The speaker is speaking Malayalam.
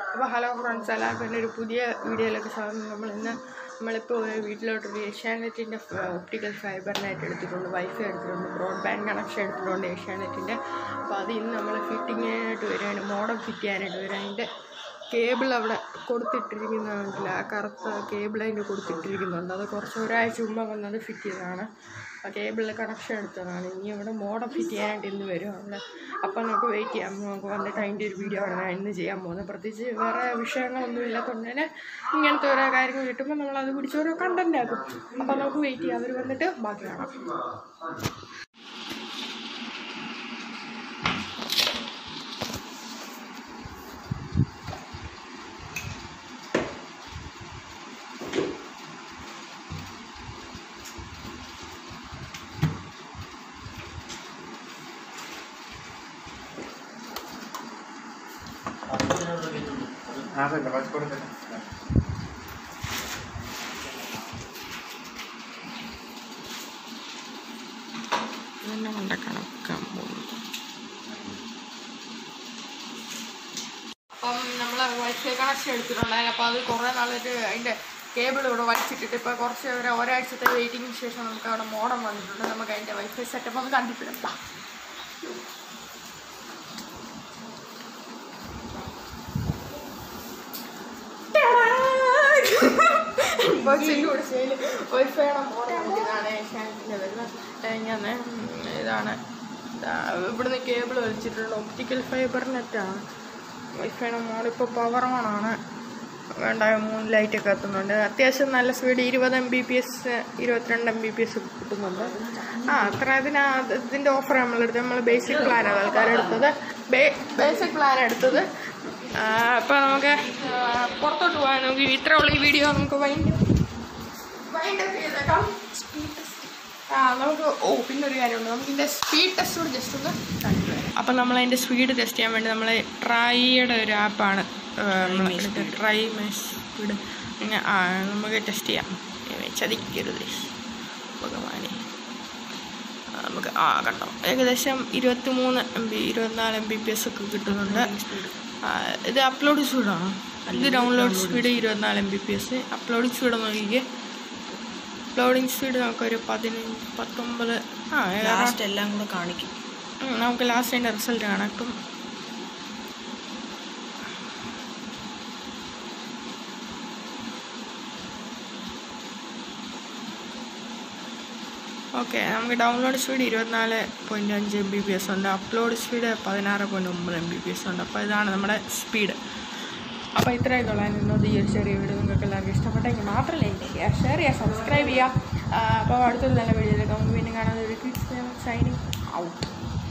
അപ്പോൾ ഹലോ ഫ്രണ്ട്സ് എല്ലാവർക്കും എൻ്റെ ഒരു പുതിയ വീഡിയോയിലേക്ക് സ്വാഗതം നമ്മൾ ഇന്ന് നമ്മളിപ്പോൾ ഒരു വീട്ടിലോട്ടൊരു ഏഷ്യാനെറ്റിൻ്റെ ഒപ്റ്റിക്കൽ ഫൈബറിനായിട്ട് എടുത്തിട്ടുണ്ട് വൈഫൈ എടുത്തിട്ടുണ്ട് ബ്രോഡ്ബാൻഡ് കണക്ഷൻ എടുത്തിട്ടുണ്ട് ഏഷ്യാനെറ്റിൻ്റെ അപ്പോൾ അത് ഇന്ന് നമ്മൾ ഫിറ്റിങ്ങിനായിട്ട് വരികയാണ് മോഡം ഫിറ്റ് ചെയ്യാനായിട്ട് വരിക അതിൻ്റെ കേബിൾ അവിടെ കൊടുത്തിട്ടിരിക്കുന്നുണ്ടല്ല ആ കറുത്ത കേബിൾ അതിൻ്റെ കൊടുത്തിട്ടിരിക്കുന്നുണ്ട് അത് കുറച്ച് ഒരാഴ്ച മുമ്പ് വന്നത് ഫിറ്റ് ചെയ്തതാണ് ആ കേബിളിൽ കണക്ഷൻ എടുത്തതാണ് ഇനി ഇവിടെ മോഡം ഫിറ്റ് ചെയ്യാനായിട്ട് ഇന്ന് വരും അവിടെ അപ്പോൾ നമുക്ക് വെയിറ്റ് ചെയ്യാം നമുക്ക് വന്നിട്ട് അതിൻ്റെ ഒരു വീഡിയോ ആണ് ഞാൻ ഇന്ന് ചെയ്യാൻ പോകുന്നത് പ്രത്യേകിച്ച് വേറെ വിഷയങ്ങളൊന്നും ഇല്ലാത്തതുകൊണ്ട് തന്നെ ഇങ്ങനത്തെ ഓരോ കാര്യങ്ങൾ കിട്ടുമ്പോൾ നമ്മൾ അത് പിടിച്ച് ഓരോ കണ്ടന്റ് ആക്കും അപ്പോൾ നമുക്ക് വെയിറ്റ് ചെയ്യാം അവർ വന്നിട്ട് ബാക്കി കാണാം അതല്ല പച്ചക്കറി ഇതെന്നെ കൊണ്ട് കണക്കാൻ പോകുന്നു അപ്പം നമ്മൾ വൈഫൈ കണക്ഷൻ എടുത്തിട്ടുണ്ടായിരുന്നു അപ്പോൾ അത് കുറേ നാളായിട്ട് അതിൻ്റെ കേബിൾ ഇവിടെ വലിച്ചിട്ടിട്ട് ഇപ്പോൾ കുറച്ച് ഒരു ഒരാഴ്ചത്തെ വെയിറ്റിങ്ങിന് ശേഷം നമുക്ക് അവിടെ മോഡം വന്നിട്ടുണ്ട് നമുക്ക് അതിൻ്റെ വൈഫൈ സെറ്റപ്പ് ഒന്ന് കണ്ടിട്ടിടാം വൈഫൈയുടെ മോഡം ഇതാണ് ഏഷ്യാനെറ്റിൻ്റെ വരുന്നത് ഇങ്ങനെ ഇതാണ് ഇതാ, ഇവിടുന്ന് കേബിൾ വലിച്ചിട്ടുള്ള ഒപ്റ്റിക്കൽ ഫൈബർ നെറ്റാണ് വൈഫൈയുടെ മോഡ് ഇപ്പോൾ പവർ ഓൺ ആണ് വേണ്ട മൂന്ന് ലൈറ്റൊക്കെ എത്തുന്നുണ്ട് അത്യാവശ്യം നല്ല സ്പീഡ് ഇരുപത് എം ബി പി എസ് ഇരുപത്തിരണ്ട് എം ബി പി എസ് കിട്ടുന്നുണ്ട് ആ അത്ര ഇതിന് ഇതിൻ്റെ ഓഫർ നമ്മളെടുത്തത് നമ്മൾ ബേസിക് പ്ലാനാണ് ആൾക്കാർ എടുത്തത് ബേസിക് പ്ലാൻ എടുത്തത് അപ്പോൾ നമുക്ക് ആ, പുറത്തോട്ട് പോകാൻ നമുക്ക് ഇത്ര ഉള്ള ഈ വീഡിയോ നമുക്ക് വൈൻഡ് വൈൻഡ് അപ്പ് ചെയ്തേക്കാം ആ നമുക്ക് ഓ പിന്നെ ഒരു കാര്യമുണ്ട് നമുക്ക് ഇതിൻ്റെ സ്പീഡ് ടെസ്റ്റ് കൂടി ജസ്റ്റ് ഒന്ന് കണ്ടു അപ്പം നമ്മൾ അതിൻ്റെ സ്പീഡ് ടെസ്റ്റ് ചെയ്യാൻ വേണ്ടി നമ്മൾ ട്രൈയുടെ ഒരു ആപ്പാണ് ട്രൈ മൈ സ്പീഡ് അങ്ങനെ ആ നമുക്ക് ടെസ്റ്റ് ചെയ്യാം ഏ, ചതിക്കരുത് ഭഗവാനെ ആ, നമുക്ക് ആ കണ്ടോ ഏകദേശം ഇരുപത്തി മൂന്ന് എം ബി ഇരുപത്തിനാല് എം ബി പി എസ് ഒക്കെ കിട്ടുന്നുണ്ട് ആ, ഇത് അപ്ലോഡ് സ്പീഡാണോ ഇത് ഡൗൺലോഡ് സ്പീഡ് ഇരുപത്തിനാല് M B P S uploading speed നോക്കിക്കേ അപ്ലോഡിങ് സ്പീഡ് നമുക്കൊരു പതിനഞ്ച് പത്തൊമ്പത് ആ ലാസ്റ്റ് എല്ലാം കൂടെ കാണിക്കും ഉം, നമുക്ക് ലാസ്റ്റ് അതിൻ്റെ റിസൾട്ട് കാണാം ഇപ്പം ഓക്കെ നമുക്ക് ഡൗൺലോഡ് സ്പീഡ് ഇരുപത്തിനാല് പോയിൻറ്റ് അഞ്ച് എം ബി പി എസ് ഉണ്ട് അപ്ലോഡ് സ്പീഡ് പതിനാറ് പോയിൻറ്റ് ഒമ്പത് എം ബി പി എസ് ഉണ്ട് അപ്പോൾ ഇതാണ് നമ്മുടെ സ്പീഡ് അപ്പോൾ ഇത്രയും തൊള്ളാൻ ഇന്നത് ഈ ഒരു ചെറിയ വീഡിയോ നിങ്ങൾക്ക് എല്ലാവർക്കും ഇഷ്ടപ്പെട്ടെങ്കിൽ മാത്രമല്ല ലൈക്ക് ചെയ്യുക ഷെയർ ചെയ്യുക സബ്സ്ക്രൈബ് ചെയ്യുക അപ്പോൾ അടുത്തൊരു നല്ല വീഡിയോയിലേക്ക് നമുക്ക് പിന്നെ കാണാൻ ഒരു സൈനിങ് ഔട്ട്